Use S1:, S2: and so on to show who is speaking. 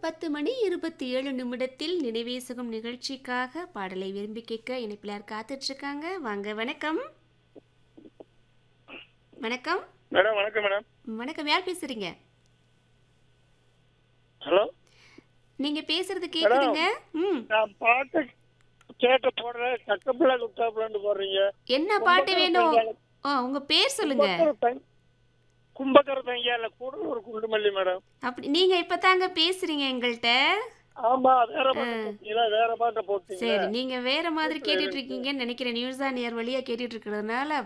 S1: பத்து மணி இருபத்தி ஏழு நிமிடத்தில் நினைவேசகம் நிகழ்ச்சிக்காக பாடலை விரும்பி கேட்க இணைப்பிலார் காத்துட்டு இருக்காங்க வாங்க வணக்கம் வணக்கம்
S2: மேடம் வணக்கம் மேடம்
S1: வணக்கம் யார் பேசுறீங்க
S2: ஹலோ
S1: நீங்க பேசுறது கேக்குதுங்க ம்
S2: நான் பாட்டு கேட்ட போடுற சக்கப்பிள்ளை லுக்காப்பிள்ளான்னு போடுறீங்க
S1: என்ன பாட்டு வேணும் ஓ உங்க பேர் சொல்லுங்க
S2: கும்பக்கரை தங்- கும்பக்கரை தங்கியால கூட ஒரு குண்டுமல்லி மேடம்
S1: அப்படி நீங்க இப்பதாங்க பேசுறீங்க எங்கள்கிட்ட
S2: ஆமா வேற பாட்டு போட்டீங்களா வேற பாட்டை போட்டீங்க
S1: சரி நீங்க வேற மாதிரி கேட்டுட்டு இருக்கீங்கன்னு நினைக்கிறேன் நியூஸ் ஆன் ஏர் வழியா கேட்டுட்டு இருக்கிறதுனால